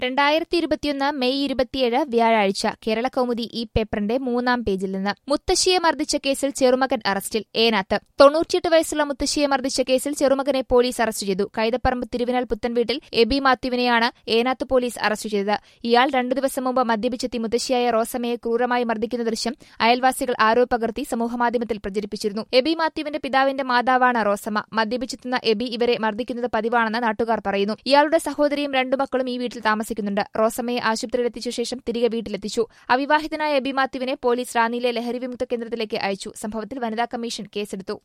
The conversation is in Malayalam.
രണ്ടായിരത്തി ഇരുപത്തിയൊന്ന് മെയ് ഇരുപത്തിയേഴ് വ്യാഴാഴ്ച കേരള കൗമുദി ഈ പേപ്പറിന്റെ മൂന്നാം പേജിൽ നിന്ന് മുത്തശ്ശിയെ മർദ്ദിച്ച കേസിൽ ചെറുമകൻ അറസ്റ്റിൽ ഏനാത്ത് തൊണ്ണൂറ്റിയെട്ട് വയസ്സുള്ള മുത്തശ്ശിയെ മർദ്ദിച്ച കേസിൽ ചെറുമകനെ പോലീസ് അറസ്റ്റ് ചെയ്തു കൈതപ്പറമ്പ് തിരുവിനാൽ പുത്തൻവീട്ടിൽ എബി മാത്യുവിനെയാണ് ഏനാത്ത് പോലീസ് അറസ്റ്റ് ചെയ്തത് ഇയാൾ രണ്ടു ദിവസം മുമ്പ് മദ്യപിച്ചെത്തി മുത്തശ്ശിയായ റോസമ്മയെ ക്രൂരമായി മർദ്ദിക്കുന്ന ദൃശ്യം അയൽവാസികൾ ആരോ പകർത്തി സമൂഹമാധ്യമത്തിൽ പ്രചരിപ്പിച്ചിരുന്നു എബി മാത്യുവിന്റെ പിതാവിന്റെ മാതാവാണ് റോസമ്മ മദ്യപിച്ചെത്തുന്ന എബി ഇവരെ മർദ്ദിക്കുന്നത് പതിവാണെന്ന് നാട്ടുകാർ പറയുന്നു ഇയാളുടെ സഹോദരിയും രണ്ടു മക്കളും ഈ വീട്ടിൽ താമസിക്കുന്നുണ്ട് റോസമ്മയെ ആശുപത്രിയിലെത്തിച്ച ശേഷം തിരികെ വീട്ടിലെത്തിച്ചു അവിവാഹിതനായ എബി മാത്യുവിനെ പോലീസ് റാന്നിയിലെ ലഹരി വിമുക്ത കേന്ദ്രത്തിലേക്ക് അയച്ചു സംഭവത്തിൽ വനിതാ കമ്മീഷൻ കേസെടുത്തു